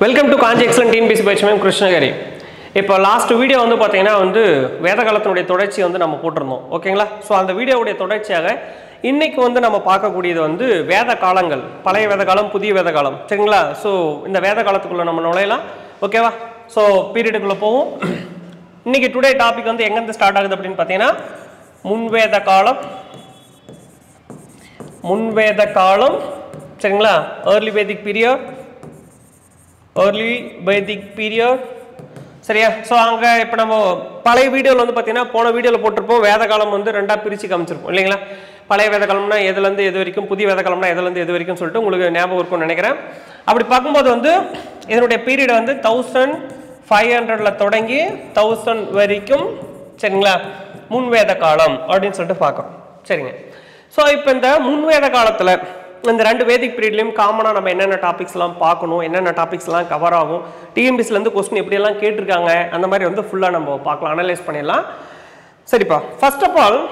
welcome to Kanchi excellent TNPSC பயிற்சி ma'am Krishnagiri இப்போ last video வந்து பார்த்தீங்கன்னா வந்து வேத காலத்தினுடைய தொடர்ச்சி வந்து நம்ம போட்டிருந்தோம் ஓகேங்களா ஸோ அந்த வீடியோவுடைய தொடர்ச்சியாக இன்னைக்கு வந்து நம்ம பார்க்கக்கூடியது வந்து வேத காலங்கள் பழைய வேத காலம் புதிய வேத காலம் சரிங்களா ஸோ இந்த வேத காலத்துக்குள்ளே நம்ம நுழையலாம் ஓகேவா ஸோ பீரியடுக்குள்ளே போவோம் இன்னைக்கு டுடே டாபிக் வந்து எங்கேருந்து ஸ்டார்ட் ஆகுது அப்படின்னு பார்த்தீங்கன்னா முன்வேத காலம் முன்வேத காலம் சரிங்களா early Vedic period early Vaidik period சரியா ஸோ அங்கே இப்போ நம்ம பழைய வீடியோவில் வந்து பார்த்தீங்கன்னா போன வீடியோவில் போட்டிருப்போம் வேத காலம் வந்து ரெண்டாக பிரித்து காமிச்சிருப்போம் இல்லைங்களா பழைய வேத காலம்னா எதுலேருந்து எது வரைக்கும் புதிய வேத காலம்னா எதுலேருந்து எது வரைக்கும் சொல்லிட்டு உங்களுக்கு ஞாபகம் இருக்கும்னு நினைக்கிறேன் அப்படி பார்க்கும்போது வந்து இதனுடைய பீரியட் வந்து தௌசண்ட் ஃபைவ் ஹண்ட்ரடில் தொடங்கி தௌசண்ட் வரைக்கும் சரிங்களா முன்வேத காலம் அப்படின்னு சொல்லிட்டு பார்க்கணும் சரிங்க ஸோ இப்போ இந்த முன்வேத காலத்தில் இந்த ரெண்டு வேதிக் பீரியட்லையும் காமனாக நம்ம என்னென்ன டாபிக்ஸ்லாம் பார்க்கணும் என்னென்ன டாபிக்ஸ்லாம் கவர் ஆகும் டிஎம்பிஸ்லேருந்து கொஸ்டின் எப்படியெல்லாம் கேட்டிருக்காங்க அந்த மாதிரி வந்து ஃபுல்லாக நம்ம பார்க்கலாம் அனலைஸ் பண்ணிடலாம் சரிப்பா first of all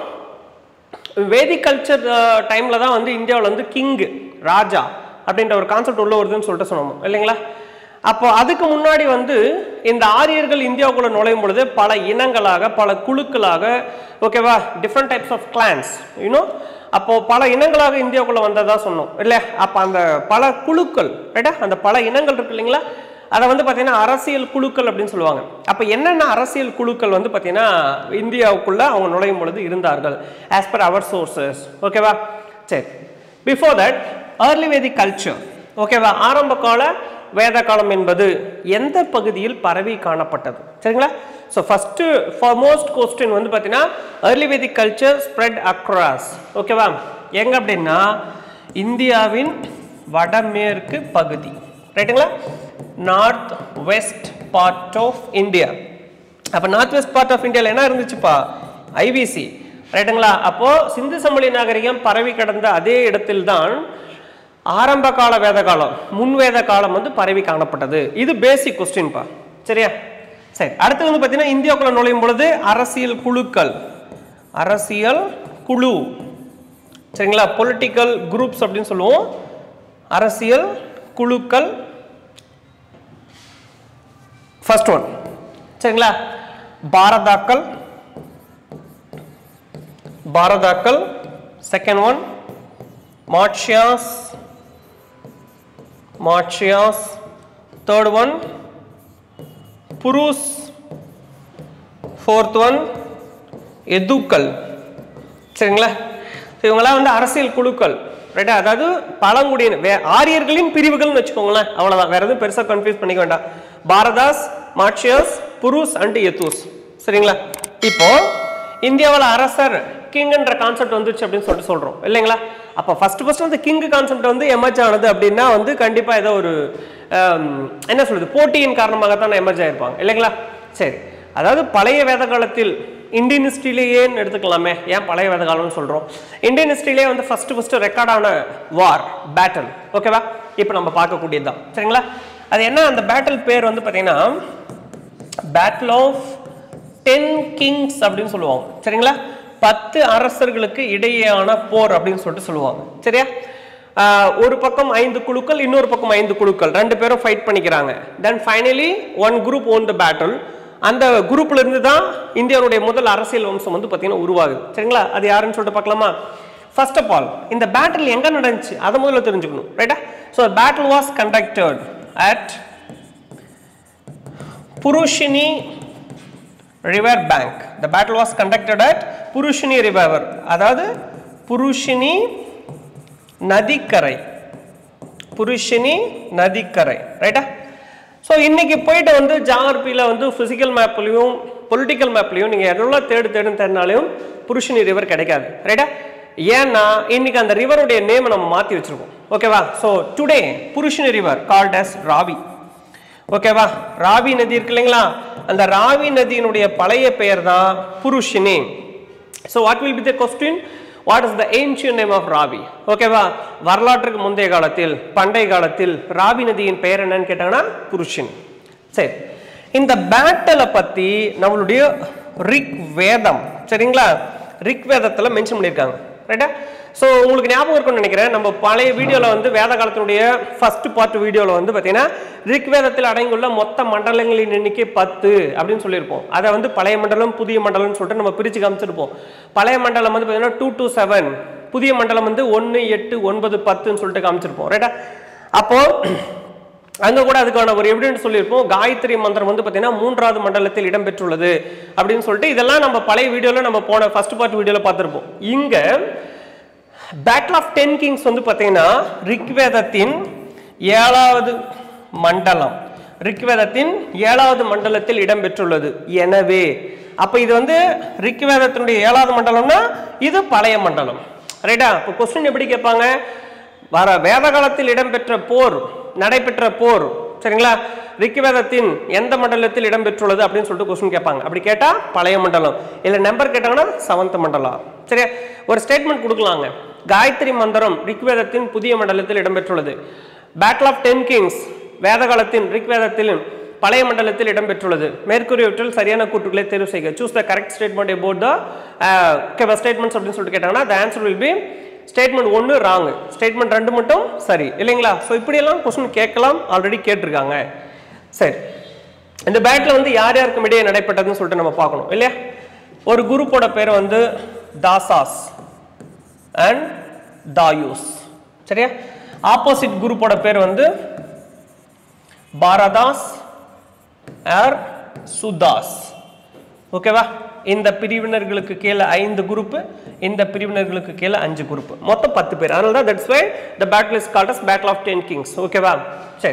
Vedic culture டைமில் தான் வந்து இந்தியாவில் வந்து கிங்கு ராஜா அப்படின்ற ஒரு கான்செப்ட் உள்ள வருதுன்னு சொல்லிட்டு சொன்னோம் இல்லைங்களா அப்போ அதுக்கு முன்னாடி வந்து இந்த ஆரியர்கள் இந்தியாவுக்குள்ள நுழையும் பொழுது பல இனங்களாக பல குழுக்களாக ஓகேவா different types of clans you know அப்போ பல இனங்களாக இந்தியாவுக்குள்ள வந்ததா சொன்னோம் இல்லையா அப்போ அந்த பல குழுக்கள் ரைட்டா அந்த பல இனங்கள் இருக்கு இல்லைங்களா அதை வந்து பார்த்தீங்கன்னா அரசியல் குழுக்கள் அப்படின்னு சொல்லுவாங்க அப்போ என்னென்ன அரசியல் குழுக்கள் வந்து பார்த்தீங்கன்னா இந்தியாவுக்குள்ள அவங்க நுழையும் பொழுது இருந்தார்கள் ஆஸ் பர் அவர் சோர்சஸ் ஓகேவா சரி before that early Vedic culture ஓகேவா ஆரம்ப கால வேத காலம் என்பது எந்த பகுதியில் பரவி காணப்பட்டது சரிங்களா ஸோ ஃபஸ்ட்டு ஃபார்மோஸ்ட் கொஸ்டின் வந்து பார்த்தீங்கன்னா early Vedic culture spread across ஓகேவா எங்க அப்படின்னா இந்தியாவின் வடமேற்கு பகுதி ரைட்டுங்களா north west part of India அப்போ நார்த் வெஸ்ட் பார்ட் ஆஃப் இந்தியாவில் என்ன இருந்துச்சுப்பா ஐவிசி ரைட்டுங்களா அப்போ சிந்து சமவெளி நாகரிகம் பரவி கிடந்த அதே இடத்தில்தான் ஆரம்ப கால வேத காலம் முன் வேத காலம் வந்து பரவி காணப்பட்டது இது பேசிக் கொஸ்டின்ப்பா சரியா சரி அடுத்து வந்து பார்த்தீங்கன்னா இந்தியாவுக்குள்ள நுழையும் பொழுது அரசியல் குழுக்கள் அரசியல் குழு சரிங்களா பொலிட்டிக்கல் குரூப்ஸ் அப்படின்னு சொல்லுவோம் அரசியல் குழுக்கள் ஃபர்ஸ்ட் ஒன் சரிங்களா பாரதாக்கள் பாரதாக்கள் second one Matsyas Matsyas third one Purus fourth one எதுக்கள் சரிங்களா So, இவங்கெல்லாம் வந்து அரசியல் குழுக்கள் ரைட்டா அதாவது பழங்குடியின வே ஆரியர்களின் பிரிவுகள்னு வச்சுக்கோங்களேன் அவ்வளோதான் வேற எதுவும் பெருசாக கன்ஃபியூஸ் பண்ணிக்க வேண்டாம் பாரதாஸ் மாட்சியஸ் புருஸ் அண்ட் எத்தூஸ் சரிங்களா இப்போ இந்தியாவில் அரசர் கிங்ன்ற கான்செப்ட் வந்துச்சு அப்படின்னு சொல்லிட்டு சொல்கிறோம் இல்லைங்களா அப்போ ஃபர்ஸ்ட் ஃபர்ஸ்ட் வந்து கிங் கான்செப்ட் வந்து எமர்ஜ் ஆனது அப்படின்னா வந்து கண்டிப்பாக ஏதோ ஒரு ஆம், என்ன சொல்றது போட்டியின் காரணமாகத்தான் எமர்ஜ் ஆயிருப்பாங்க இல்லைங்களா சரி அதாவது பழைய வேத காலத்தில் இந்தியன் ஹிஸ்ட்ரியிலேயேன்னு எடுத்துக்கலாமே ஏன் பழைய வேத காலம்னு சொல்கிறோம் இந்தியன் ஹிஸ்ட்ரியிலே வந்து ஃபர்ஸ்ட் ஃபர்ஸ்ட் ரெக்கார்டான வார் பேட்டில் ஓகேவா இப்போ நம்ம பார்க்கக்கூடியது தான் சரிங்களா அது என்ன அந்த பேட்டில் பேர் வந்து பார்த்தீங்கன்னா பேட்டில் ஆஃப் டென் கிங்ஸ் அப்படின்னு சொல்லுவாங்க சரிங்களா பத்து அரசர்களுக்கு இடையேயான போர் அப்படின்னு சொல்லிட்டு சொல்லுவாங்க சரியா ஆஹ் ஒரு பக்கம் ஐந்து குழுக்கள் இன்னொரு பக்கம் ஐந்து குழுக்கள் ரெண்டு பேரும் ஃபைட் பண்ணிக்கிறாங்க then finally one group won the battle அந்த குரூப்ல இருந்து தான் இந்தியாவுடைய முதல் அரசியல் வம்சம் வந்து பார்த்தீங்கன்னா உருவாகுது சரிங்களா அது யாருன்னு சொல்லிட்டு பார்க்கலாமா ஃபர்ஸ்ட் ஆஃப் ஆல் இந்த பேட்டில் எங்க நடந்துச்சு அதை முதல்ல தெரிஞ்சுக்கணும் ரைட்டா so battle was conducted at Parushni river bank the battle was conducted at Parushni river அதாவது புருஷினி நதிக்கரை புருஷினி நதிக்கரை ரைட்டா ஸோ இன்னைக்கு போயிட்டு வந்து ஜாஆர்பியில் வந்து ஃபிசிக்கல் மேப்லையும் பொலிட்டிக்கல் மேப்லையும் நீங்கள் எவ்வளோ தேடு தேடுன்னு தேடினாலையும் புருஷினி ரிவர் கிடைக்காது ரைட்டா ஏன்னா இன்னைக்கு அந்த ரிவருடைய நேமை நம்ம மாற்றி வச்சிருக்கோம் ஓகேவா so today Parushni river called as Ravi ஓகேவா ராவி நதி இருக்கு இல்லைங்களா அந்த ராவி நதியினுடைய பழைய பெயர் தான் Parushni so what will be the question what is the ancient name of Ravi ஓகேவா வரலாற்றுக்கு முந்தைய காலத்தில் பண்டைய காலத்தில் ராவி நதியின் பெயர் என்னன்னு கேட்டாங்கன்னா புருஷினி சரி இந்த பேட்டலை பத்தி நம்மளுடைய ரிக் வேதம் சரிங்களா ரிக் வேதத்தில் மென்ஷன் பண்ணியிருக்காங்க ரைட்டா ஸோ உங்களுக்கு ஞாபகம் இருக்கும்னு நினைக்கிறேன் நம்ம பழைய வீடியோவில் வந்து வேத காலத்தினுடைய ஃபர்ஸ்ட் பார்ட் வீடியோவில் வந்து பார்த்தீங்கன்னா ரிக்வேதத்தில் அடங்கியுள்ள மொத்த மண்டலங்களின் எண்ணிக்கை பத்து அப்படின்னு சொல்லியிருப்போம் அதை வந்து பழைய மண்டலம் புதிய மண்டலம்னு சொல்லிட்டு நம்ம பிரித்து காமிச்சிருப்போம் பழைய மண்டலம் வந்து பார்த்தீங்கன்னா டூ டூ செவன் புதிய மண்டலம் வந்து ஒன்று எட்டு ஒன்பது பத்துன்னு சொல்லிட்டு காமிச்சிருப்போம் ரைட்டா அப்போ அங்க கூட அதுக்கான ஒரு எவிடன்ஸ் சொல்லியிருப்போம் காயத்ரி மந்திரம் வந்து பார்த்தீங்கன்னா மூன்றாவது மண்டலத்தில் இடம்பெற்றுள்ளது அப்படின்னு சொல்லிட்டு இதெல்லாம் நம்ம பழைய வீடியோல நம்ம போன ஃபர்ஸ்ட் பார்ட் வீடியோல பார்த்திருப்போம் இங்க பேட்டில் ஆஃப் டென் கிங்ஸ் வந்து பார்த்தீங்கன்னா ரிக்வேதத்தின் ஏழாவது மண்டலம் ரிக்வேதத்தின் ஏழாவது மண்டலத்தில் இடம்பெற்றுள்ளது எனவே அப்ப இது வந்து ரிக்வேதத்தினுடைய ஏழாவது மண்டலம்னா இது பழைய மண்டலம் ரைட்டா இப்போ கொஸ்டின் எப்படி கேட்பாங்க வர வேத காலத்தில் இடம்பெற்ற போர் நடைபெற்ற போர் சரிங்களா ரிக்வேதத்தின் எந்த மண்டலத்தில் இடம்பெற்றுள்ளது அப்படின்னு சொல்லிட்டு கொஸ்டின் கேட்பாங்க அப்படி கேட்டா பழைய மண்டலம் இல்ல நம்பர் கேட்டாங்கன்னா செவன்த் மண்டலம் சரியா ஒரு ஸ்டேட்மெண்ட் கொடுக்கலாங்க காயத்ரி மந்திரம் ரிக்வேதத்தின் புதிய மண்டலத்தில் இடம்பெற்றுள்ளது பேட்டில் ஆஃப் டென் கிங்ஸ் வேத காலத்தின் ரிக்வேதத்தில் பழைய மண்டலத்தில் இடம்பெற்றுள்ளது மேற்கூறியவற்றில் சரியான கூற்றுகளை தேர்வு செய்க choose the correct statement about the statements அப்படின்னு சொல்லிட்டு கேட்டாங்கன்னா the answer will be statement ஒன்று ராங் ஸ்டேட்மெண்ட் ரெண்டு மட்டும் சரி இல்லைங்களா ஸோ இப்படியெல்லாம் கொஸ்டின் கேட்கலாம் ஆல்ரெடி கேட்டிருக்காங்க சரி இந்த பேட்டில் வந்து யார் யாருக்கும் இடையே நடைபெற்றதுன்னு சொல்லிட்டு நம்ம பார்க்கணும் இல்லையா ஒரு குரூப்போட பேர் வந்து தாசாஸ் அண்ட் தாயூஸ் சரியா ஆப்போசிட் குரூப்போட பேர் வந்து பாரதாஸ் ஆர் சுதாஸ் ஓகேவா இந்த பிரிவினர்களுக்கு கீழே ஐந்து குரூப் இந்த பிரிவினர்களுக்கு கீழே அஞ்சு குரூப் மொத்தம் பத்து பேர் அதனால தான் that's why the battle is called as battle of ten kings ஓகேவா சரி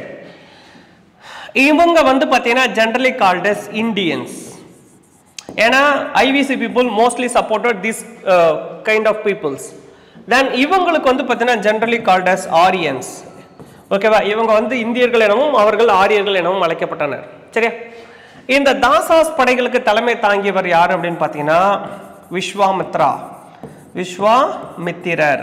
இவங்க வந்து பார்த்தீங்கன்னா ஜென்ரலி கால்ட் அஸ் இந்தியன்ஸ் ஏன்னா IVC people mostly supported this kind of peoples then இவங்களுக்கு வந்து பார்த்தீங்கன்னா ஜென்ரலி கால்ட் அஸ் ஆரியன்ஸ் ஓகேவா இவங்க வந்து இந்தியர்கள் எனவும் அவர்கள் ஆரியர்கள் எனவும் அழைக்கப்பட்டனர் சரியா இந்த தாசாஸ் படைகளுக்கு தலைமை தாங்கியவர் யார் அப்படின்னு பார்த்தீங்கன்னா விஸ்வாமித்ரா விஸ்வாமித்திரர்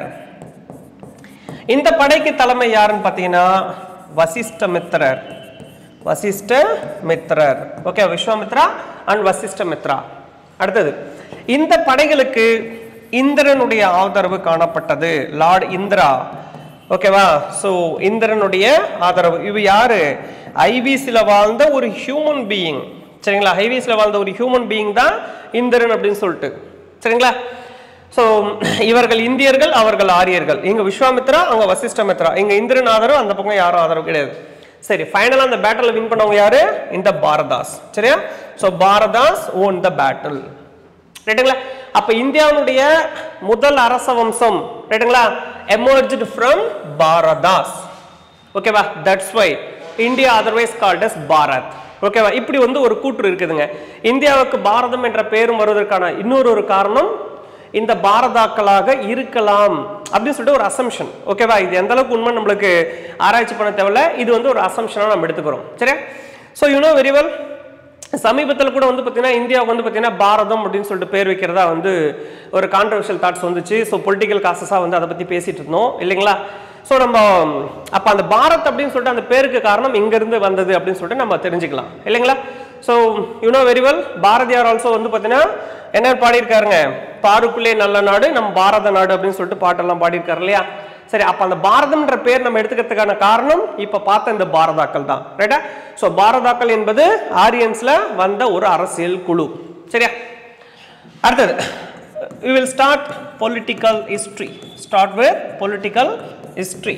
இந்த படைக்கு தலைமை யாருன்னு பார்த்தீங்கன்னா வசிஷ்டமித்திரர் வசிஷ்ட மித்ரர் ஓகே விஸ்வாமித்ரா அண்ட் வசிஷ்ட மித்ரா அடுத்தது இந்த படைகளுக்கு இந்திரனுடைய ஆதரவு காணப்பட்டது லார்ட் இந்திரா ஓகேவா ஸோ இந்திரனுடைய ஆதரவு இவ யாரு ஐவிசில வாழ்ந்த ஒரு ஹியூமன் பீயிங் சரிங்களா ஐவிசில வாழ்ந்த ஒரு ஹியூமன் பீயிங் தான் இந்திரன் அப்படின்னு சொல்லிட்டு சரிங்களா ஸோ இவர்கள் இந்தியர்கள் அவர்கள் ஆரியர்கள் இங்க விஸ்வாமித்ரா அங்க வசிஷ்டமித்ரா இங்க இந்திரன் ஆதரவு அந்த பக்கம் யாரும் ஆதரவு கிடையாது சரி ஃபைனலா அந்த பேட்டில் வின் பண்ணவங்க யாரு இந்த பாரதாஸ் சரியா so Bharatas won the battle ரைட்டுங்களா அப்ப இந்தியாவுடைய முதல் அரச வம்சம் ரைட்டுங்களா எமர்ஜ்டு ஃப்ரம் பாரதாஸ் ஓகேவா that's why India otherwise called as Bharat ஓகேவா இப்படி வந்து ஒரு கூற்று இருக்குதுங்க இந்தியாவுக்கு பாரதம் என்ற பெயரும் வருவதற்கான இன்னொரு ஒரு காரணம் இந்த பாரதாக்களாக இருக்கலாம் அப்படின்னு சொல்லிட்டு ஒரு அசம்ஷன் ஓகேவா இது எந்த அளவுக்கு உண்மை நம்மளுக்கு ஆராய்ச்சி பண்ண தேவையில்ல இது வந்து ஒரு அசம்ஷனாக நம்ம எடுத்துக்கிறோம் சரியா so you know very well சமீபத்தில் கூட வந்து பார்த்தீங்கன்னா இந்தியாவுக்கு வந்து பார்த்தீங்கன்னா பாரதம் அப்படின்னு சொல்லிட்டு பேர் வைக்கிறதா வந்து ஒரு கான்ட்ரவர்ஷியல் தாட்ஸ் வந்துச்சு ஸோ பொலிட்டிக்கல் காசஸாக வந்து அதை பற்றி பேசிட்டு இருந்தோம் இல்லைங்களா ஸோ நம்ம அப்போ அந்த பாரத் அப்படின்னு சொல்லிட்டு அந்த பேருக்கு காரணம் இங்கேருந்து வந்தது அப்படின்னு சொல்லிட்டு நம்ம தெரிஞ்சுக்கலாம் இல்லைங்களா so you know very well Bharathiyar also வந்து பார்த்தீங்கன்னா என்ன பாடியிருக்காருங்க பாருக்குள்ளே நல்ல நாடு நம்ம பாரத நாடு அப்படின்னு சொல்லிட்டு பாட்டெல்லாம் பாடியிருக்காரு இல்லையா சரி அப்ப அந்த பாரதம்ன்ற பேர் நம்ம எடுத்துக்கிறதுக்கான காரணம் இப்ப பார்த்த இந்த பாரதாக்கள் தான் ரைட்டா சோ பாரதாக்கள் என்பது ஆரியன்ஸ்ல வந்த ஒரு அரசியல் குழு சரியா அடுத்தது we will start political history start with political history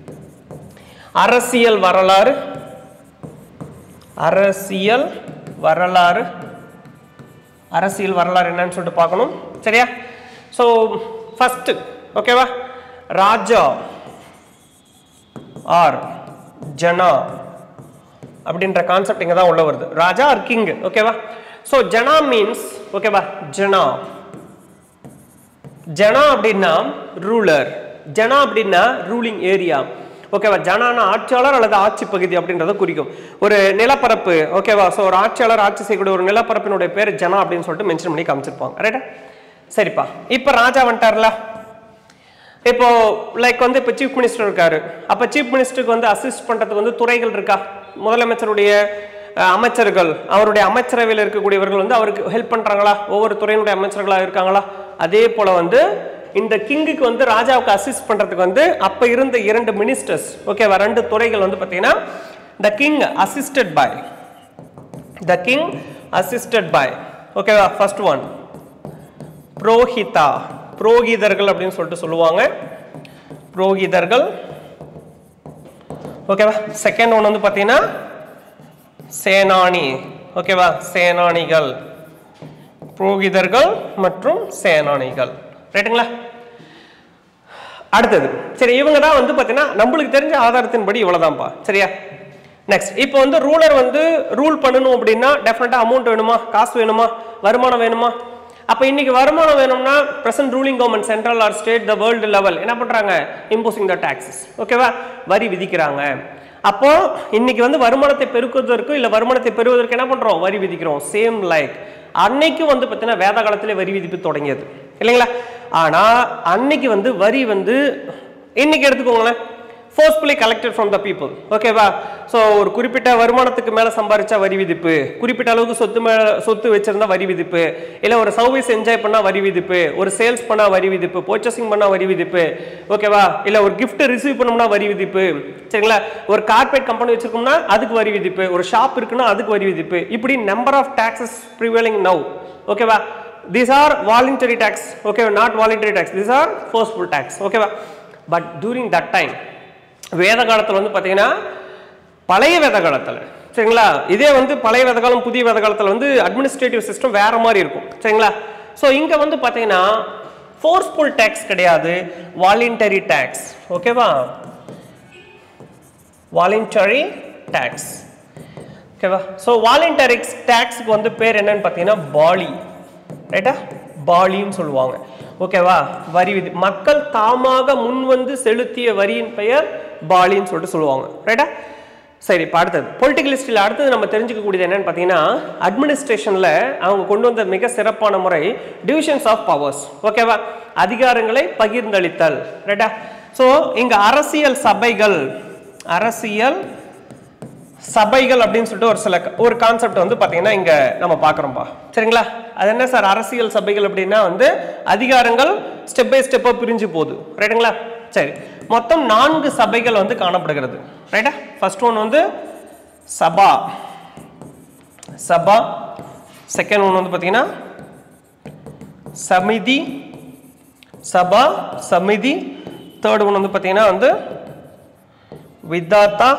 அரசியல் வரலாறு அரசியல் வரலாறு அரசியல் வரலாறு என்னன்னு சொல்லிட்டு பார்க்கணும் சரியா ஸோ ஃபர்ஸ்ட் ஓகேவா ராஜா ஆர் ஜனா அப்படின்ற கான்செப்ட் இங்கே தான் உள்ள வருது ராஜா ஆர் கிங் ஓகேவா ஸோ ஜனா மீன்ஸ் ஓகேவா ஜனா ஜனா அப்படின்னா ரூலர் ஜனா அப்படின்னா ரூலிங் ஏரியா ஓகேவா ஜனானா ஆட்சியாளர் அல்லது ஆட்சி பகுதி அப்படின்றத குறிக்கும் ஒரு நிலப்பரப்பு ஓகேவா ஸோ ஒரு ஆட்சியாளர் ஆட்சி செய்யக்கூடிய ஒரு நிலப்பரப்பினுடைய பேர் ஜனா அப்படின்னு சொல்லிட்டு மென்ஷன் பண்ணி காமிச்சிருப்பாங்க ரைட்டா சரிப்பா இப்போ ராஜா வந்துட்டார்ல இப்போ லைக் வந்து இப்போ சீஃப் மினிஸ்டர் இருக்காரு அப்போ சீஃப் மினிஸ்டருக்கு வந்து அசிஸ்ட் பண்ணுறதுக்கு வந்து துறைகள் இருக்கா முதலமைச்சருடைய அஹ், அமைச்சர்கள் அவருடைய அமைச்சரவையில் இருக்கக்கூடியவர்கள் வந்து அவருக்கு ஹெல்ப் பண்ணுறாங்களா ஒவ்வொரு துறையினுடைய அமைச்சர்களாக இருக்காங்களா அதே போல் வந்து இந்த கிங்குக்கு வந்து ராஜாவுக்கு அசிஸ்ட் பண்றதுக்கு வந்து அப்ப இருந்த இரண்டு மினிஸ்டர்ஸ் ஓகேவா ரெண்டு துறைகள் வந்து பார்த்தீங்கன்னா the king assisted by the king assisted by ஓகேவா ஃபர்ஸ்ட் ஒன் புரோஹிதா புரோகிதர்கள் அப்படின்னு சொல்லிட்டு சொல்லுவாங்க புரோகிதர்கள் ஓகேவா செகண்ட் ஒன் வந்து பார்த்தீங்கன்னா சேனானி ஓகேவா சேனானிகள் புரோகிதர்கள் மற்றும் சேனானிகள் ரைட்டுங்களா அடுத்தது சரி இவங்க தான் வந்து பார்த்தீங்கன்னா நம்மளுக்கு தெரிஞ்ச ஆதாரத்தின்படி இவ்வளோதான்ப்பா சரியா நெக்ஸ்ட் இப்போ வந்து ரூலர் வந்து ரூல் பண்ணணும் அப்படின்னா டெஃபினட்டாக அமௌண்ட் வேணுமா காசு வேணுமா வருமானம் வேணுமா அப்போ இன்னைக்கு வருமானம் வேணும்னா present ruling government central or state the world level என்ன பண்ணுறாங்க இம்போசிங் த டாக்ஸஸ் ஓகேவா வரி விதிக்கிறாங்க அப்போ இன்னைக்கு வந்து வருமானத்தை பெருக்குவதற்கு இல்லை வருமானத்தை பெறுவதற்கு என்ன பண்ணுறோம் வரி விதிக்கிறோம் சேம் லைக் அன்னைக்கு வந்து பார்த்தீங்கன்னா வேத காலத்திலே வரி விதிப்பு தொடங்கியது இல்லைங்களா ஆனால் அன்னைக்கு வந்து வரி வந்து இன்னைக்கு எடுத்துக்கோங்களேன் forcefully collected from the people ஓகேவா ஸோ ஒரு குறிப்பிட்ட வருமானத்துக்கு மேலே சம்பாரிச்சா வரி விதிப்பு குறிப்பிட்ட அளவுக்கு சொத்து மேலே சொத்து வச்சிருந்தா வரி விதிப்பு இல்லை ஒரு சர்வீஸ் என்ஜாய் பண்ணால் வரி விதிப்பு ஒரு சேல்ஸ் பண்ணால் வரி விதிப்பு பர்ச்சேசிங் பண்ணால் வரி விதிப்பு ஓகேவா இல்லை ஒரு gift ரிசீவ் பண்ணோம்னா வரி விதிப்பு சரிங்களா ஒரு கார்பரேட் கம்பெனி வச்சிருக்கோம்னா அதுக்கு வரி விதிப்பு ஒரு ஷாப் இருக்குன்னா அதுக்கு வரி விதிப்பு இப்படி number of taxes prevailing now ஓகேவா these are voluntary tax okay not voluntary tax these are forceful tax ஓகேவா பட் during that time வேத காலத்தில் வந்து பார்த்தீங்கன்னா பழைய வேத காலத்தில் சரிங்களா இதே வந்து பழைய வேத காலம் புதிய வேத காலத்தில் வந்து அட்மினிஸ்ட்ரேட்டிவ் சிஸ்டம் வேற மாதிரி இருக்கும் சரிங்களா ஸோ இங்கே வந்து பார்த்தீங்கன்னா ஃபோர்ஸ்ஃபுல் டேக்ஸ் கிடையாது வாலண்டரி டேக்ஸ் ஓகேவா வாலண்டரி டேக்ஸ் ஓகேவா ஸோ வாலண்டரி டேக்ஸுக்கு வந்து பேர் என்னன்னு பார்த்தீங்கன்னா பாலி ரைட்டா பாலின்னு சொல்லுவாங்க ஓகேவா வரி விதி மக்கள் தாமாக முன் வந்து செலுத்திய வரியின் பெயர் பாலின்னு சொல்லிட்டு சொல்லுவாங்க ரைட்டா சரி இப்போ அடுத்தது பொலிட்டிக்கல் ஹிஸ்ட்ரியில் அடுத்தது நம்ம தெரிஞ்சுக்கக்கூடியது என்னன்னு பார்த்தீங்கன்னா அட்மினிஸ்ட்ரேஷனில் அவங்க கொண்டு வந்த மிக சிறப்பான முறை டிவிஷன்ஸ் ஆஃப் பவர்ஸ் ஓகேவா அதிகாரங்களை பகிர்ந்தளித்தல் ரைட்டா ஸோ இங்கே அரசியல் சபைகள் அரசியல் சபைகள் அப்படின்னு சொல்லிட்டு ஒரு சில ஒரு கான்செப்ட் வந்து பார்த்தீங்கன்னா இங்கே நம்ம பார்க்குறோம்ப்பா சரிங்களா அது என்ன சார் அரசியல் சபைகள் அப்படின்னா வந்து அதிகாரங்கள் ஸ்டெப் பை ஸ்டெப்பாக பிரிஞ்சு போகுது ரைட்டுங்களா சரி மொத்தம் நான்கு சபைகள் வந்து காணப்படுகிறது ரைட்டா ஃபர்ஸ்ட் ஒன் வந்து சபா சபா செகண்ட் ஒன் வந்து பார்த்தீங்கன்னா சமிதி சபா சமிதி தேர்ட் ஒன் வந்து பார்த்தீங்கன்னா வந்து வித்தாத்தா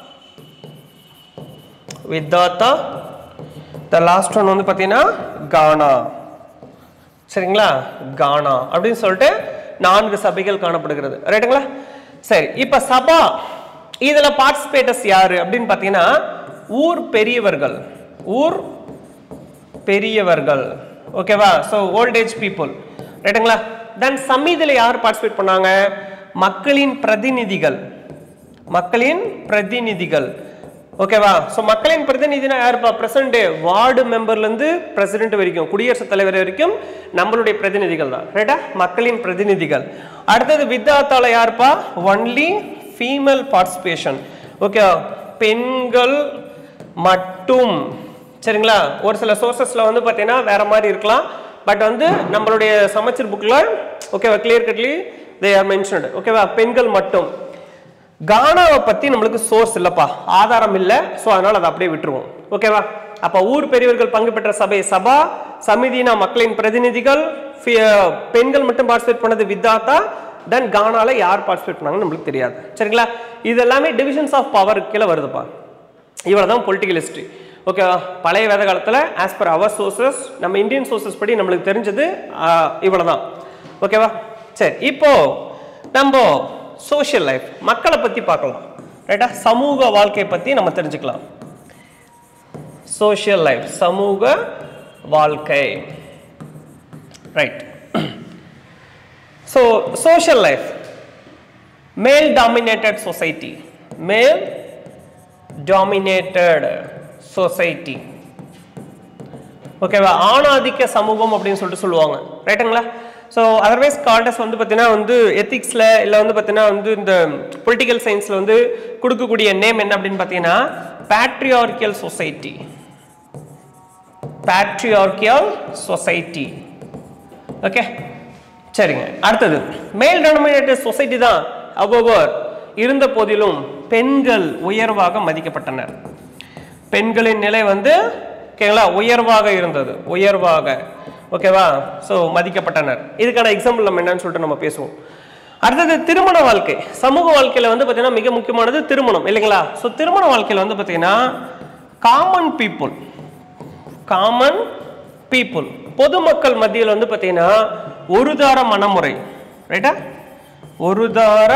வித்தாத்தா த லாஸ்ட் ஒன் வந்து பார்த்தீங்கன்னா கானா சரிங்களா கானா அப்படின்னு சொல்லிட்டு நான்கு சபைகள் காணப்படுகிறது ரைட்டுங்களா சரி இப்போ சபா இதில் பார்ட்டிசிபேட்டர்ஸ் யாரு அப்படின்னு பார்த்தீங்கன்னா ஊர் பெரியவர்கள் ஊர் பெரியவர்கள் ஓகேவா ஸோ ஓல்ட் ஏஜ் பீப்புள் ரைட்டுங்களா தென் சமீதியில் யார் பார்ட்டிசிபேட் பண்ணாங்க மக்களின் பிரதிநிதிகள் மக்களின் பிரதிநிதிகள் ஓகேவா ஸோ மக்களின் பிரதிநிதினா யாருப்பா பிரசன்ட் வார்டு மெம்பர்லேருந்து பிரசிடென்ட் வரைக்கும் குடியரசுத் தலைவர் வரைக்கும் நம்மளுடைய பிரதிநிதிகள் தான் ரைட்டா மக்களின் பிரதிநிதிகள் அடுத்தது வித்தாத்தால யாருப்பா ஒன்லி ஃபீமேல் பார்ட்டிசிபேஷன் ஓகே பெண்கள் மட்டும் சரிங்களா ஒரு சில சோர்சஸ்ல வந்து பார்த்தீங்கன்னா வேற மாதிரி இருக்கலாம் பட் வந்து நம்மளுடைய சமச்சீர் புக்கில் ஓகேவா clear cutly they are mentioned ஓகேவா பெண்கள் மட்டும் கானாவை பத்தி நம்மளுக்கு சோர்ஸ் இல்லப்பா ஆதாரம் இல்லை ஸோ அதனால அதை அப்படியே விட்டுருவோம் ஓகேவா அப்ப ஊர் பெரியவர்கள் பங்கு பெற்ற சபை சபா சமிதினா மக்களின் பிரதிநிதிகள் ஃபி- பெண்கள் மட்டும் பார்ட்டிசிபேட் பண்ணது வித்தாத்தா தென் கானால யார் பார்ட்டிசிபேட் பண்ணாங்கன்னு நம்மளுக்கு தெரியாது சரிங்களா இது எல்லாமே டிவிஷன்ஸ் ஆஃப் பவர் கீழே வருதுப்பா இவ்வளவு தான் பொலிட்டிக்கல் ஹிஸ்ட்ரி ஓகேவா பழைய வேத காலத்தில் ஆஸ் பர் அவர் சோர்சஸ் நம்ம இந்தியன் சோர்சஸ் படி நம்மளுக்கு தெரிஞ்சது இவ்வளோ தான் ஓகேவா சரி இப்போ நம்ம சோஷியல் லைஃப் மக்களை பற்றி பார்க்கலாம் ரைட்டா சமூக வாழ்க்கை பற்றி நம்ம தெரிஞ்சுக்கலாம் சோஷியல் லைஃப் சமூக வாழ்க்கை right so social life male dominated society male dominated society ஓகேவா ஆணாதிக்க சமூகம் அப்படின்னு சொல்லிட்டு சொல்லுவாங்க ரைட்டுங்களா ஸோ அதர்வைஸ் கால்டஸ் வந்து பார்த்தீங்கன்னா வந்து எத்திக்ஸில் இல்லை வந்து பார்த்தீங்கன்னா வந்து இந்த பொலிட்டிக்கல் சயின்ஸில் வந்து கொடுக்கக்கூடிய நேம் என்ன அப்படின்னு பார்த்தீங்கன்னா patriarchal society patriarchal society okay சரிங்க அடுத்தது மேல் டாமினேட்டட் சொசைட்டி தான் அவ்வவர் இருந்த போதிலும் பெண்கள் உயர்வாக மதிக்கப்பட்டனர் பெண்களின் நிலை வந்து ஓகேங்களா உயர்வாக இருந்தது உயர்வாக ஓகேவா ஸோ மதிக்கப்பட்டனர் இதுக்கான எக்ஸாம்பிள் நம்ம என்னன்னு சொல்லிட்டு நம்ம பேசுவோம் அடுத்தது திருமண வாழ்க்கை சமூக வாழ்க்கையில் வந்து பார்த்தீங்கன்னா மிக முக்கியமானது திருமணம் இல்லைங்களா ஸோ திருமண வாழ்க்கையில் வந்து பார்த்தீங்கன்னா காமன் பீப்புள் காமன் பீப்புள் பொதுமக்கள் மத்தியில் வந்து பார்த்தீங்கன்னா ஒருதார மனமுறை ரைட்டா ஒருதார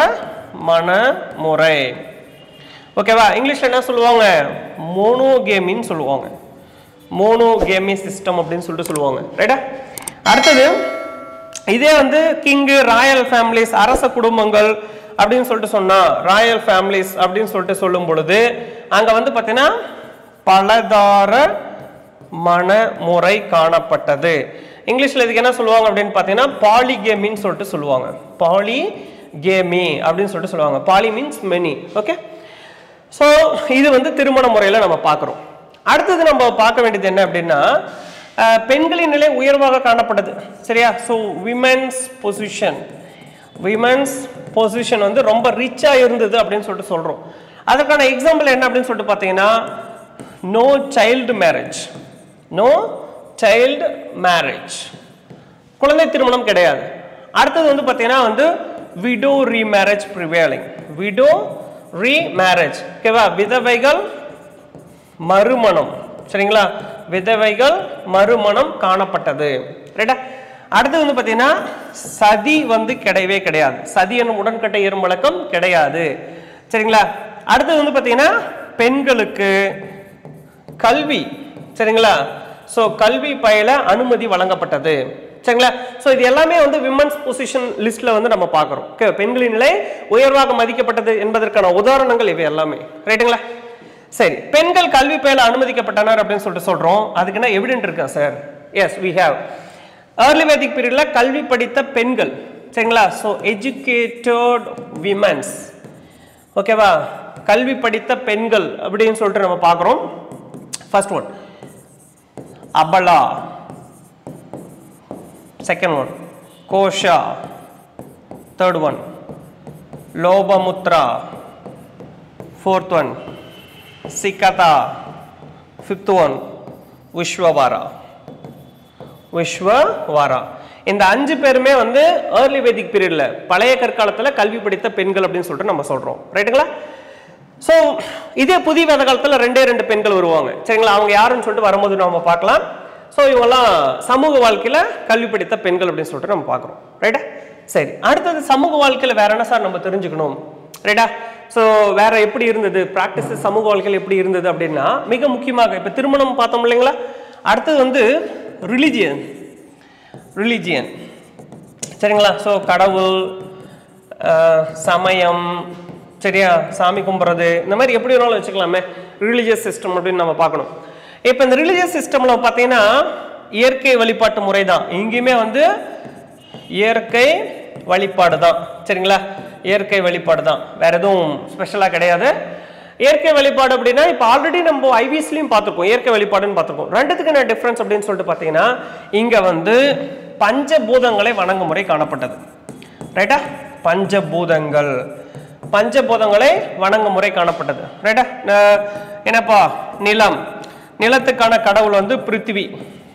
மனமுறை ஓகேவா இங்கிலீஷ்ல என்ன சொல்லுவாங்க மோனோகேமின்னு சொல்லுவாங்க மோனோகேமி சிஸ்டம் அப்படின்னு சொல்லிட்டு சொல்லுவாங்க ரைட்டா அடுத்தது இதே வந்து கிங்கு ராயல் ஃபேமிலிஸ் அரச குடும்பங்கள் அப்படின்னு சொல்லிட்டு சொன்னா ராயல் ஃபேமிலிஸ் அப்படின்னு சொல்லிட்டு சொல்லும் பொழுது அங்க வந்து பார்த்தீங்கன்னா பலதார மனமுறை காணப்பட்டது இங்கிலீஷ்ல இதுக்கு என்ன சொல்லுவாங்க அப்படின்னு பார்த்தீங்கன்னா பாலிகேமின்னு சொல்லிட்டு சொல்லுவாங்க பாலிகேமி அப்படின்னு சொல்லிட்டு சொல்லுவாங்க poly means many okay so இது வந்து திருமண முறையில் நம்ம பார்க்குறோம் அடுத்தது நம்ம பார்க்க வேண்டியது என்ன அப்படின்னா அஹ், பெண்களின் நிலை உயர்வாக காணப்பட்டது சரியா so women's position women's position வந்து ரொம்ப ரிச்சாக இருந்தது அப்படின்னு சொல்லிட்டு சொல்கிறோம் அதுக்கான எக்ஸாம்பிள் என்ன அப்படின்னு சொல்லிட்டு பார்த்தீங்கன்னா no child marriage no child marriage குழந்தை திருமணம் கிடையாது அடுத்தது வந்து பார்த்தீங்கன்னா வந்து widow remarriage prevailing widow remarriage ஓகேவா விதவைகள் மறுமணம் சரிங்களா விதவைகள் மறுமணம் காணப்பட்டது ரைட்டா அடுத்து வந்து பார்த்தீங்கன்னா சதி வந்து கிடையவே கிடையாது சதி என்னும் உடன்கட்டை ஏறும் வழக்கம் கிடையாது சரிங்களா அடுத்தது வந்து பார்த்தீங்கன்னா பெண்களுக்கு கல்வி சரிங்களா ஸோ கல்வி பயில அனுமதி வழங்கப்பட்டது சரிங்களா ஸோ இது எல்லாமே வந்து விமன்ஸ் பொசிஷன் லிஸ்ட்ல வந்து நம்ம பார்க்குறோம் ஓகே பெண்களின் நிலை உயர்வாக மதிக்கப்பட்டது என்பதற்கான உதாரணங்கள் இவை எல்லாமே ரைட்டுங்களா சரி பெண்கள் கல்வி பயில அனுமதிக்கப்பட்டனர் அப்படின்னு சொல்லிட்டு சொல்றோம் அதுக்கு என்ன எவிடென்ட் இருக்கா sir yes we have early Vedic பீரியட்ல கல்வி படித்த பெண்கள் சரிங்களா ஸோ எஜுகேட்டட் விமன்ஸ் ஓகேவா கல்வி படித்த பெண்கள் அப்படின்னு சொல்லிட்டு நம்ம பார்க்குறோம் first one Apala second one Ghosha third one Lopamudra fourth one Sikata fifth one Vishwavara Vishwavara இந்த அஞ்சு பேருமே வந்து ஏர்லி வேதிக் பீரியட்ல பழைய கற்காலத்துல கல்வி படித்த பெண்கள் அப்படின்னு சொல்லிட்டு நம்ம சொல்றோம் ரைட்டுங்களா ஸோ இதே புதிய வேத காலத்துல ரெண்டே ரெண்டு பெண்கள் வருவாங்க சரிங்களா அவங்க யாருன்னு சொல்லிட்டு வரும்போது நம்ம பார்க்கலாம் ஸோ இவங்கெல்லாம் சமூக வாழ்க்கையில கல்வி படித்த பெண்கள் அப்படின்னு சொல்லிட்டு நம்ம பார்க்குறோம் ரைட்டா சரி அடுத்தது சமூக வாழ்க்கையில வேற என்ன சார் நம்ம தெரிஞ்சுக்கணும் ரைட்டா ஸோ வேற எப்படி இருந்தது ப்ராக்டிஸ் சமூக வாழ்க்கையில் எப்படி இருந்தது அப்படின்னா மிக முக்கியமாக இப்போ திருமணம் பார்த்தோம் இல்லைங்களா அடுத்தது வந்து ரிலிஜியன் ரிலிஜியன் சரிங்களா ஸோ கடவுள் அஹ், சமயம் சரியா சாமி கும்பிட்றது இந்த மாதிரி எப்படி வேணாலும் வச்சுக்கலாமே ரிலீஜியஸ் சிஸ்டம் அப்படின்னு நம்ம பார்க்கணும் இப்போ இந்த ரிலீஜியஸ் சிஸ்டம்ல பார்த்தீங்கன்னா இயற்கை வழிபாட்டு முறை தான் எங்கேயுமே வந்து இயற்கை வழிபாடு தான் சரிங்களா இயற்கை வழிபாடு தான் வேற எதுவும் ஸ்பெஷலாக கிடையாது இயற்கை வழிபாடு அப்படின்னா இப்போ ஆல்ரெடி நம்ம ஐவிஎஸ்லையும் பார்த்துருக்கோம் இயற்கை வழிபாடுன்னு பார்த்துருக்கோம் ரெண்டுத்துக்கு என்ன டிஃப்ரென்ஸ் அப்படின்னு சொல்லிட்டு பார்த்தீங்கன்னா இங்கே வந்து பஞ்சபூதங்களை வணங்கும் முறை காணப்பட்டது ரைட்டா பஞ்சபூதங்கள் பஞ்சபூதங்களை வணங்கும் முறை காணப்பட்டது ரைட்டா ந- என்னப்பா நிலம் நிலத்துக்கான கடவுள் வந்து பிருத்திவி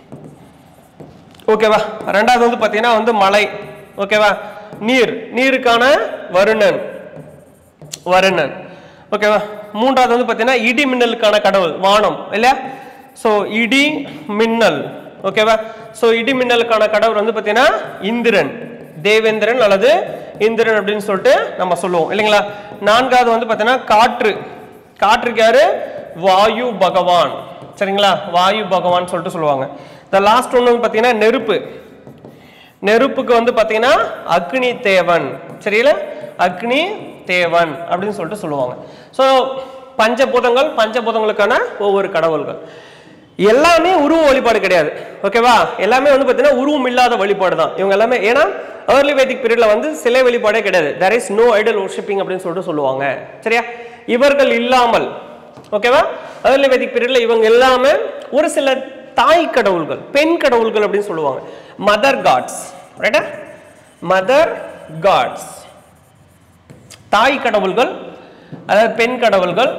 ஓகேவா ரெண்டாவது வந்து பார்த்தீங்கன்னா வந்து மலை ஓகேவா நீர் நீருக்கான வருணன் வருணன் ஓகேவா மூன்றாவது வந்து பார்த்தீங்கன்னா இடி மின்னலுக்கான கடவுள் வானம் இல்லையா ஸோ இடி மின்னல் ஓகேவா ஸோ இடி மின்னலுக்கான கடவுள் வந்து பார்த்தீங்கன்னா இந்திரன் தேவேந்திரன் அல்லது இந்திரன் அப்படின்னு சொல்லிட்டு நம்ம சொல்லுவோம் இல்லைங்களா நான்காவது வந்து பார்த்தீங்கன்னா காற்று காற்றுக்கு யாரு வாயு பகவான் சரிங்களா வாயு பகவான் சொல்லிட்டு சொல்லுவாங்க இந்த லாஸ்ட் ஒன்று வந்து பார்த்தீங்கன்னா நெருப்பு நெருப்புக்கு வந்து பார்த்தீங்கன்னா அக்னி தேவன் சரியில்ல அக்னி தேவன் அப்படின்னு சொல்லிட்டு சொல்லுவாங்க ஸோ பஞ்சபூதங்கள் பஞ்சபூதங்களுக்கான ஒவ்வொரு கடவுள்கள் எல்லாமே உருவ வழிபாடு கிடையாது ஓகேவா எல்லாமே வந்து பார்த்தீங்கன்னா உருவம் இல்லாத வழிபாடு தான் இவங்க எல்லாமே ஏன்னா ஏர்லி வேதிக் பீரியட்ல வந்து சிலை வழிபாடே கிடையாது there is no idol worshiping அப்படின்னு சொல்லிட்டு சொல்லுவாங்க சரியா இவர்கள் இல்லாமல் ஓகேவா ஏர்லி வேதிக் பீரியட்ல இவங்க எல்லாமே ஒரு சில தாய் கடவுள்கள் பெண் கடவுள்கள் அப்படின்னு சொல்லுவாங்க மதர் காட்ஸ் ரைட்டா மதர் காட்ஸ் தாய் கடவுள்கள் அதாவது பெண் கடவுள்கள்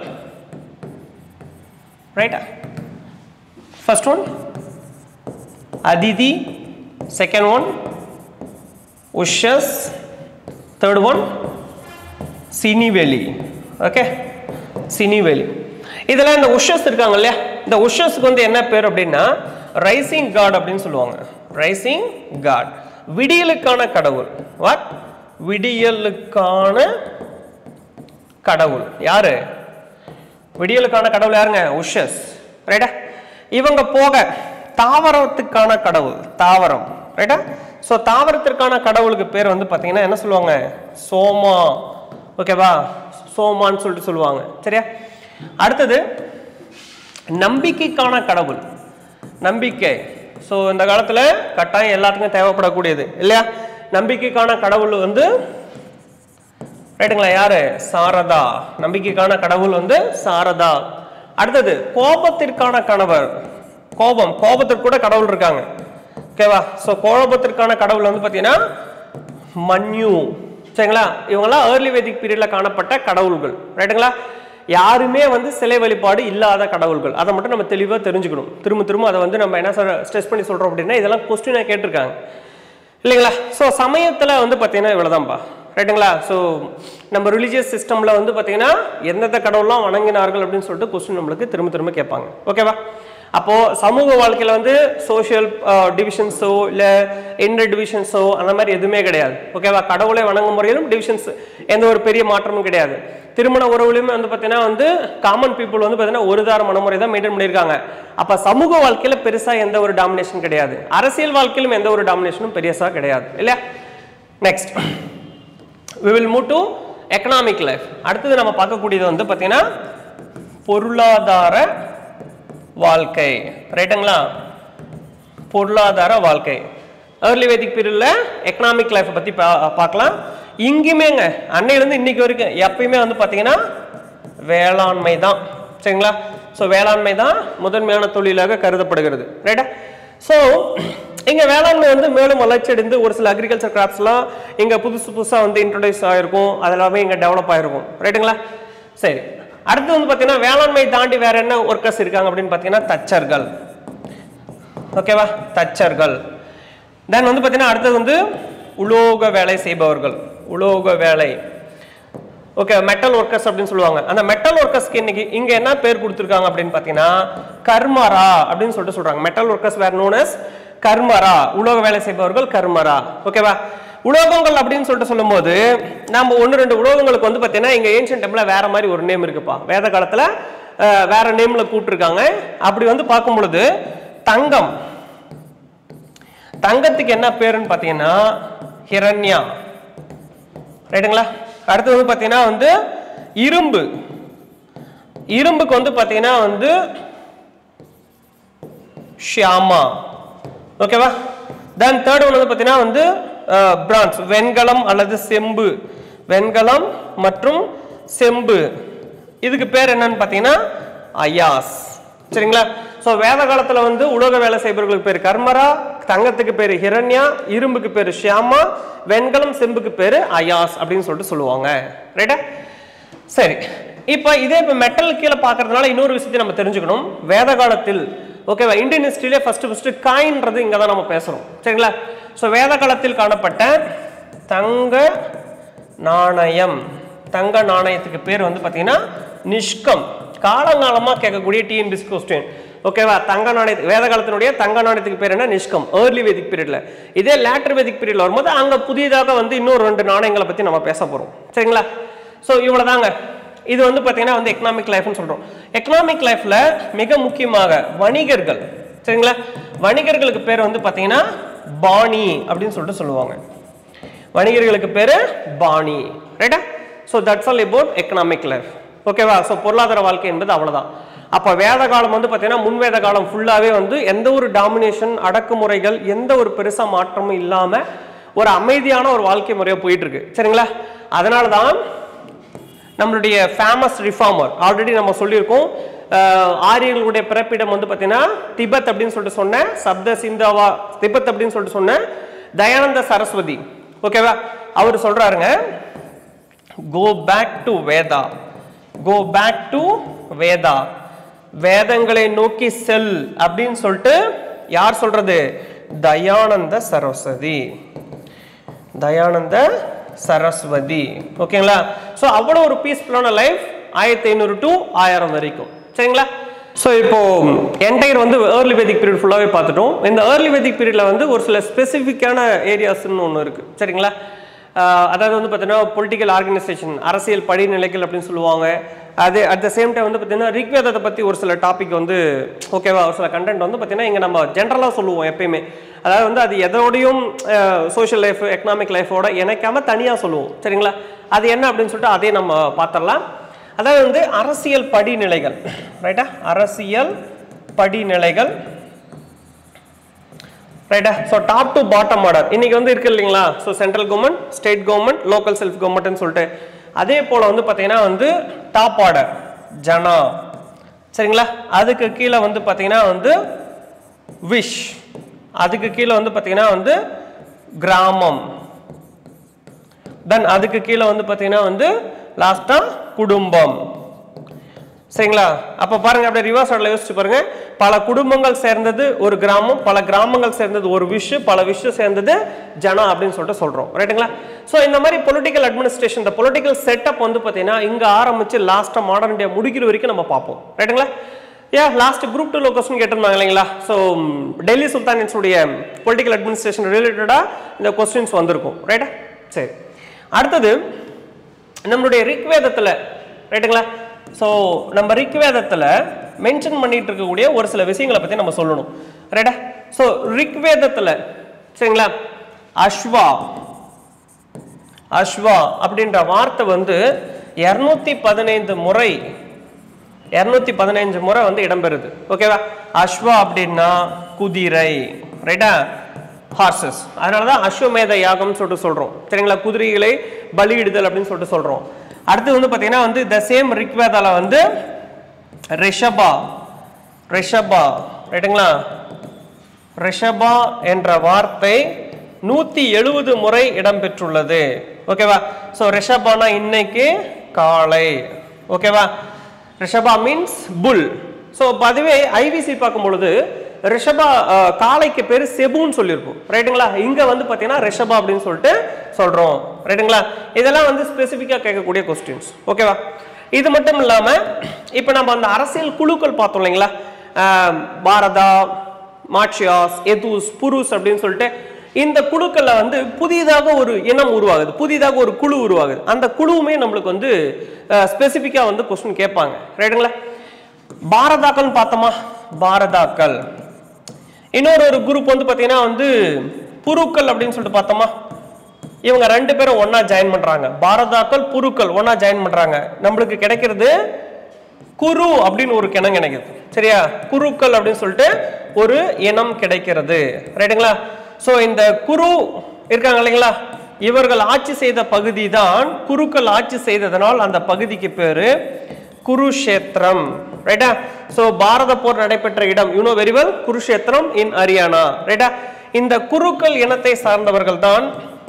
ரைட்டா first one Aditi second one Ushas third one Sinivali okay Sinivali இதெல்லாம் இந்த உஷஸ் இருக்காங்க இல்லையா இந்த உஷஸ்க்கு வந்து என்ன பேர் அப்படின்னா ரைசிங் காட் அப்படின்னு சொல்லுவாங்க ரைசிங் காட் விடியலுக்கான கடவுள் வாட் விடியலுக்கான கடவுள் யாரு விடியலுக்கான கடவுள் யாருங்க உஷஸ் ரைட்டா இவங்க போக தாவரத்துக்கான கடவுள் தாவரம் ரைட்டா ஸோ தாவரத்திற்கான கடவுளுக்கு பேர் வந்து பார்த்தீங்கன்னா என்ன சொல்லுவாங்க சோமா ஓகேவா சோமான்னு சொல்லிட்டு சொல்லுவாங்க சரியா அடுத்தது நம்பிக்கைக்கான கடவுள் நம்பிக்கை ஸோ இந்த காலத்தில் கட்டாயம் எல்லாத்துக்கும் தேவைப்படக்கூடியது இல்லையா நம்பிக்கைக்கான கடவுள் வந்து ரைட்டுங்களா யாரு சாரதா நம்பிக்கைக்கான கடவுள் வந்து சாரதா அடுத்தது கோபத்திற்கான கணவர் கோபம் கோபத்திற்கு கூட கடவுள் இருக்காங்க ஓகேவா ஸோ கோபத்திற்கான கடவுள் வந்து பார்த்தீங்கன்னா மன்யு சரிங்களா இவங்கெல்லாம் ஏர்லி வேதிக் பீரியட்ல காணப்பட்ட கடவுள்கள் ரைட்டுங்களா யாருமே வந்து சிலை வழிபாடு இல்லாத கடவுள்கள் அதை மட்டும் நம்ம தெளிவாக தெரிஞ்சுக்கணும் திரும்ப திரும்ப அதை வந்து நம்ம என்ன சொல்ற ஸ்ட்ரெஸ் பண்ணி சொல்றோம் அப்படின்னா இதெல்லாம் கொஸ்டினாக கேட்டிருக்காங்க இல்லைங்களா ஸோ சமயத்தில் வந்து பார்த்தீங்கன்னா இவ்வளோதான்ப்பா ரைட்டுங்களா ஸோ நம்ம ரிலீஜியஸ் சிஸ்டமில் வந்து பார்த்தீங்கன்னா எந்தெந்த கடவுள்லாம் வணங்கினார்கள் அப்படின்னு சொல்லிட்டு கொஸ்டின் நம்மளுக்கு திரும்ப திரும்ப கேட்பாங்க ஓகேவா அப்போ சமூக வாழ்க்கையில் வந்து சோஷியல் டிவிஷன்ஸோ இல்லை இன்டர் டிவிஷன்ஸோ அந்த மாதிரி எதுவுமே கிடையாது ஓகேவா கடவுளை வணங்கும் முறையிலும் டிவிஷன்ஸ் எந்த ஒரு பெரிய மாற்றமும் கிடையாது திருமண உறவுலையுமே வந்து பார்த்தீங்கன்னா வந்து காமன் பீப்புள் வந்து பார்த்தீங்கன்னா ஒரு தார மனமுறை தான் மெயின்டைன் பண்ணியிருக்காங்க அப்போ சமூக வாழ்க்கையில் பெருசாக எந்த ஒரு டாமினேஷன் கிடையாது அரசியல் வாழ்க்கையிலும் எந்த ஒரு டாமினேஷனும் பெருசாக கிடையாது இல்லையா next we will move to economic life அடுத்தது நம்ம பார்க்கக்கூடியது வந்து பார்த்தீங்கன்னா பொருளாதார வாழ்க்கை ரைட்டுங்களா பொருளாதார வாழ்க்கை ஏர்லி வேதிக் பீரியடில் எக்கனாமிக் லைஃப்பை பற்றி பா பார்க்கலாம் இங்கேயுமேங்க அன்னையிலேருந்து இன்னைக்கு வரைக்கும் எப்பயுமே வந்து பார்த்தீங்கன்னா வேளாண்மை தான் சரிங்களா ஸோ வேளாண்மை தான் முதன்மையான தொழிலாக கருதப்படுகிறது ரைட்டா ஸோ இங்கே வேளாண்மை வந்து மேலும் வளர்ச்சி அடைந்து ஒரு சில அக்ரிகல்ச்சர் கிராப்ஸ்லாம் இங்கே புதுசு புதுசாக வந்து இன்ட்ரடியூஸ் ஆகிருக்கும் அதெல்லாமே இங்கே டெவலப் ஆகிருக்கும் ரைட்டுங்களா சரி அடுத்து வந்து பார்த்தீங்கன்னா வேளாண்மை தாண்டி வேற என்ன ஒர்க்கர்ஸ் இருக்காங்க அப்படின்னு பார்த்தீங்கன்னா தச்சர்கள் ஓகேவா தச்சர்கள் தென் வந்து பார்த்தீங்கன்னா அடுத்தது வந்து உலோக வேலை செய்பவர்கள் உலோக வேலை ஓகே மெட்டல் ஒர்க்கர்ஸ் அப்படின்னு சொல்லுவாங்க அந்த மெட்டல் ஒர்க்கர்ஸ்க்கு இன்னைக்கு இங்க என்ன பேர் கொடுத்துருக்காங்க அப்படின்னு பார்த்தீங்கன்னா கர்மரா அப்படின்னு சொல்லிட்டு சொல்றாங்க metal workers were known as Karmara உலோக வேலை செய்பவர்கள் கர்மரா ஓகேவா உலோகங்கள் அப்படின்னு சொல்லிட்டு சொல்லும்போது நம்ம ஒன்று ரெண்டு உலோகங்களுக்கு வந்து பார்த்தீங்கன்னா இங்க ஏன்ஷியன் டெம்பிள வேற மாதிரி ஒரு நேம் இருக்குப்பா வேத காலத்துல அஹ், வேற நேம்ல கூப்பிட்டுருக்காங்க அப்படி வந்து பார்க்கும் பொழுது தங்கம் தங்கத்துக்கு என்ன பேருன்னு பார்த்தீங்கன்னா ஹிரண்யா ரைட்டுங்களா அடுத்து வந்து பார்த்தீங்கன்னா வந்து இரும்பு இரும்புக்கு வந்து பார்த்தீங்கன்னா வந்து ஷியாமா ஓகேவா தென் தேர்ட் ஒன் வந்து பார்த்தீங்கன்னா வந்து பிரான்ஸ் வெண்கலம் அல்லது செம்பு வெண்கலம் மற்றும் செம்பு இதுக்கு பேர் என்னன்னு பார்த்தீங்கன்னா அயாஸ் சரிங்களா ஸோ வேத காலத்தில் வந்து உலோக வேலை செய்பவர்களுக்கு பேர் கர்மரா தங்கத்துக்கு பேர் ஹிரண்யா இரும்புக்கு பேர் ஷியாமா வெண்கலம் செம்புக்கு பேர் அயாஸ் அப்படின்னு சொல்லிட்டு சொல்லுவாங்க ரைட்டா சரி இப்போ இதே இப்போ மெட்டல் கீழே பார்க்கறதுனால இன்னொரு விஷயத்தை நம்ம தெரிஞ்சுக்கணும் வேத காலத்தில் ஓகேவா இந்தியன் ஹிஸ்டரியிலே ஃபர்ஸ்ட் ஃபர்ஸ்ட் காயின்றது இங்கே தான் நம்ம பேசுகிறோம் சரிங்களா ஸோ வேத காலத்தில் காணப்பட்ட தங்க நாணயம் தங்க நாணயத்துக்கு பேர் வந்து பார்த்தீங்கன்னா நிஷ்கம் காலங்காலமாக கேட்கக்கூடிய டிஎன்பிசி கொஸ்டின் ஓகேவா தங்க நாணயத்துக்கு வேத காலத்தினுடைய தங்க நாணயத்துக்கு பேர் என்ன நிஷ்கம் ஏர்லி வேதிக் பீரியட்ல இதே லேட்டர் வேதிக் பீரியட்ல வரும்போது அங்க புதியதாக வந்து இன்னொரு ரெண்டு நாணயங்களை பத்தி நம்ம பேச போறோம் சரிங்களா ஸோ இவ்வளவுதாங்க இது வந்து பார்த்தீங்கன்னா வந்து எக்கனாமிக் லைஃப்னு சொல்றோம் எக்கனாமிக் லைஃப்ல மிக முக்கியமாக வணிகர்கள் சரிங்களா வணிகர்களுக்கு பேர் வந்து பார்த்தீங்கன்னா பாணி அப்படின்னு சொல்லிட்டு சொல்லுவாங்க வணிகர்களுக்கு பேரு பாணி ரைட்டா so that's all about economic life ஓகேவா ஸோ பொருளாதார வாழ்க்கை என்பது அவ்வளவுதான் அப்போ வேத காலம் வந்து பார்த்தீங்கன்னா முன்வேத காலம் ஃபுல்லாகவே வந்து எந்த ஒரு டாமினேஷன் அடக்குமுறைகள் எந்த ஒரு பெருசாக மாற்றமும் இல்லாமல் ஒரு அமைதியான ஒரு வாழ்க்கை முறையாக போயிட்டு இருக்கு சரிங்களா அதனால தான் நம்மளுடைய ஃபேமஸ் ரிஃபார்மர் ஆல்ரெடி நம்ம சொல்லியிருக்கோம் அஹ், ஆரியர்களுடைய பிறப்பிடம் வந்து பார்த்தீங்கன்னா திபெத் அப்படின்னு சொல்லிட்டு சொன்னேன் சப்த சிந்தாவா திபெத் அப்படின்னு சொல்லிட்டு சொன்னேன் தயானந்த சரஸ்வதி ஓகேவா அவர் சொல்றாருங்க go back to Veda go back to Veda வேதங்களை நோக்கி செல் அப்படின்னு சொல்லிட்டு யார் சொல்றது தயானந்த சரஸ்வதி தயானந்த சரஸ்வதி ஓகேங்களா ஸோ அவ்வளோ ஒரு பீஸ்ஃபுல்லான லைஃப் ஆயிரத்தி ஐநூறு டு ஆயிரம் வரைக்கும் சரிங்களா ஸோ இப்போ என்டையர் வந்து ஏர்லி வேதிக் பீரியட் ஃபுல்லாகவே பார்த்துட்டோம் இந்த ஏர்லி வேதிக் பீரியடில் வந்து ஒரு சில ஸ்பெசிஃபிக்கான ஏரியாஸ்னு ஒன்று இருக்குது சரிங்களா ஆஹ் அதாவது வந்து பார்த்தீங்கன்னா பொலிட்டிக்கல் ஆர்கனைசேஷன் அரசியல் படிநிலைகள் அப்படின்னு சொல்லுவாங்க அது அட் த சேம் டைம் வந்து பார்த்தீங்கன்னா ரிக்வேதத்தை பற்றி ஒரு சில டாபிக் வந்து ஓகேவா ஒரு சில கண்டென்ட் வந்து பார்த்தீங்கன்னா இங்கே நம்ம ஜென்ரலாக சொல்லுவோம் எப்பயுமே அதாவது வந்து அது எதோடையும் சோஷியல் லைஃப் எக்கனாமிக் லைஃபோட இணைக்காம தனியாக சொல்லுவோம் சரிங்களா அது என்ன அப்படின்னு சொல்லிட்டு அதே நம்ம பார்த்துடலாம் அதாவது வந்து அரசியல் படிநிலைகள் ரைட்டா அரசியல் படிநிலைகள் ரைட்டா so top to bottom order இன்னைக்கு வந்து இருக்கு இல்லைங்களா so central government state government local self கவர்மெண்ட்னு சொல்லிட்டு அதே போல் வந்து பார்த்தீங்கன்னா வந்து டாப் ஆர்டர் ஜனா சரிங்களா அதுக்கு கீழே வந்து பார்த்தீங்கன்னா வந்து விஷ் அதுக்கு கீழே வந்து பார்த்தீங்கன்னா வந்து கிராமம் தென் அதுக்கு கீழே வந்து பார்த்தீங்கன்னா வந்து லாஸ்ட்டாக குடும்பம் சரிங்களா அப்போ பாருங்க அப்படியே ரிவர்ஸ் ஆர்டர்ல யோசிச்சு பாருங்க பல குடும்பங்கள் சேர்ந்தது ஒரு கிராமம் பல கிராமங்கள் சேர்ந்தது ஒரு விஷு பல விஷு சேர்ந்தது ஜனா அப்படின்னு சொல்லிட்டு சொல்றோம் ரைட்டுங்களா ஸோ இந்த மாதிரி பொலிட்டிக்கல் அட்மினிஸ்ட்ரேஷன் இந்த பொலிட்டிக்கல் செட்டப் வந்து பார்த்தீங்கன்னா இங்க ஆரம்பிச்சு லாஸ்ட்டாக மாடர்ன் இந்தியா முடிக்கிற வரைக்கும் நம்ம பார்ப்போம் ரைட்டுங்களா ஏ லாஸ்ட் குரூப் டூ கொஸ்டின் கேட்டிருந்தாங்க இல்லைங்களா ஸோ டெல்லி சுல்தானின்ஸுடைய பொலிட்டிக்கல் அட்மினிஸ்ட்ரேஷன் ரிலேட்டடாக இந்த கொஸ்டின்ஸ் வந்திருக்கும் ரைட்டா சரி அடுத்தது நம்மளுடைய ரிக்வேதத்தில் ரைட்டுங்களா ஸோ நம்ம ரிக்வேதத்தில் மென்ஷன் பண்ணிட்டு இருக்கக்கூடிய ஒரு சில விஷயங்களை பற்றி நம்ம சொல்லணும் ரைட்டா ஸோ ரிக்வேதத்தில் சரிங்களா அஸ்வா அஸ்வா அப்படின்ற வார்த்தை வந்து இரநூத்தி பதினைந்து முறை இரநூத்தி பதினைஞ்சு முறை வந்து இடம்பெறுது ஓகேவா அஸ்வா அப்படின்னா குதிரை ரைட்டா ஹார்சஸ் அதனால தான் அஸ்வமேத யாகம்னு சொல்லிட்டு சொல்றோம் சரிங்களா குதிரைகளை பலியிடுதல் அப்படின்னு சொல்லிட்டு சொல்றோம் அடுத்து வந்து பார்த்தீங்கன்னா வந்து த சேம் ரிக்வேதால வந்து ரிஷபா ரிஷபா ரைட்டுங்களா ரிஷபா என்ற வார்த்தை நூத்தி எழுபது முறை இடம்பெற்றுள்ளது ஓகேவா ஸோ ரிஷபானா இன்னைக்கு காளை ஓகேவா ரிஷபா மீன்ஸ் புல் ஸோ அதுவே ஐவிசி பார்க்கும் பொழுது ரிஷபா அஹ், காளைக்கு பேர் செபுன்னு சொல்லியிருப்போம் ரைட்டுங்களா இங்க வந்து பார்த்தீங்கன்னா ரிஷபா அப்படின்னு சொல்லிட்டு சொல்றோம் ரைட்டுங்களா இதெல்லாம் வந்து ஸ்பெசிஃபிக்காக கேட்கக்கூடிய கொஸ்டின்ஸ் ஓகேவா இது மட்டும் இல்லாம இப்போ நம்ம அந்த அரசியல் குழுக்கள் பார்த்தோம் இல்லைங்களா அஹ், பாரதா மாட்சியாஸ் எதூஸ் புருஸ் அப்படின்னு சொல்லிட்டு இந்த குழுக்கள்ல வந்து புதிதாக ஒரு இனம் உருவாகுது புதிதாக ஒரு குழு உருவாகுது அந்த குழுவுமே நம்மளுக்கு வந்து ஸ்பெசிஃபிக்கா வந்து கொஸ்டின் கேட்பாங்க ரைட்டுங்களா பாரதாக்கள்னு பார்த்தோமா பாரதாக்கள் இன்னொரு ஒரு குரூப் வந்து பார்த்தீங்கன்னா வந்து புருக்கள் அப்படின்னு சொல்லிட்டு பார்த்தோமா இவங்க ரெண்டு பேரும் ஒண்ணா ஜாயின் பண்றாங்க பாரதாக்கள் புருக்கள் ஒண்ணா ஜாயின் பண்றாங்க நம்மளுக்கு கிடைக்கிறது குரு அப்படின்னு ஒரு கிணம் கிடைக்குது சரியா குருக்கள் அப்படின்னு சொல்லிட்டு ஒரு இனம் கிடைக்கிறது ரைட்டுங்களா சோ இந்த குரு இருக்காங்க இல்லைங்களா இவர்கள் ஆட்சி செய்த பகுதி தான் குருக்கள் ஆட்சி செய்ததனால் அந்த பகுதிக்கு பேரு குருஷேத்திரம் ரைட்டா சோ பாரத போர் நடைபெற்ற இடம் you know very well Kurukshetra in Haryana ரைட்டா இந்த குருக்கள் இனத்தை சார்ந்தவர்கள் தான்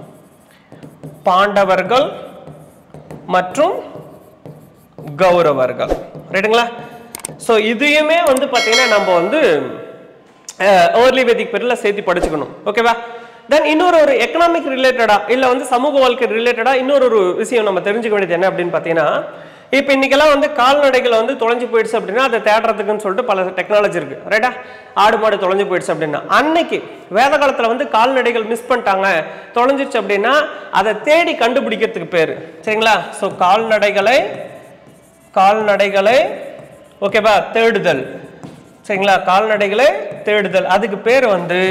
பாண்டவர்கள் மற்றும் கௌரவர்கள் ரைட்டுங்களா ஸோ இதையுமே வந்து பார்த்தீங்கன்னா நம்ம வந்து ஏர்லி வேதிக் பீரியடில் சேர்த்து படிச்சுக்கணும் ஓகேவா தென் இன்னொரு ஒரு எக்கனாமிக் ரிலேட்டடா இல்லை வந்து சமூக வாழ்க்கை ரிலேட்டடா இன்னொரு ஒரு விஷயம் நம்ம தெரிஞ்சுக்க வேண்டியது என்ன அப்படின்னு பார்த்தீங்கன்னா இப்போ இன்னைக்கெல்லாம் வந்து கால்நடைகள் வந்து தொலைஞ்சு போயிடுச்சு அப்படின்னா அதை தேடுறதுக்குன்னு சொல்லிட்டு பல டெக்னாலஜி இருக்கு ரைட்டா ஆடு மாடு தொலைஞ்சு போயிடுச்சு அப்படின்னா அன்னைக்கு வேத காலத்தில் வந்து கால்நடைகள் மிஸ் பண்ணிட்டாங்க தொலைஞ்சிருச்சு அப்படின்னா அதை தேடி கண்டுபிடிக்கிறதுக்கு பேர் சரிங்களா ஸோ கால்நடைகளை கால்நடைகளை ஓகேவா தேடுதல் சரிங்களா கால்நடைகளை தேடுதல் அதுக்கு பேர் வந்து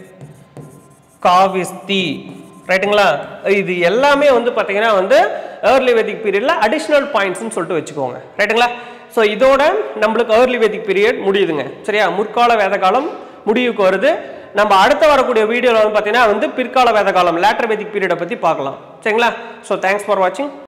காவிஸ்தி ரைட்டுங்களா இது எல்லாமே வந்து பார்த்தீங்கன்னா வந்து ஏர்லி வேதிக் பீரியட்ல அடிஷ்னல் பாயிண்ட்ஸ்னு சொல்லிட்டு வச்சுக்கோங்க ரைட்டுங்களா ஸோ இதோட நம்மளுக்கு ஏர்லி வேதிக் பீரியட் முடியுதுங்க சரியா முற்கால வேத காலம் முடிவுக்கு வருது நம்ம அடுத்த வரக்கூடிய வீடியோவில் வந்து பார்த்தீங்கன்னா வந்து பிற்கால வேத காலம் லேட்டர் வேதிக் பீரியடை பற்றி பார்க்கலாம் சரிங்களா ஸோ தேங்க்ஸ் ஃபார் வாட்சிங்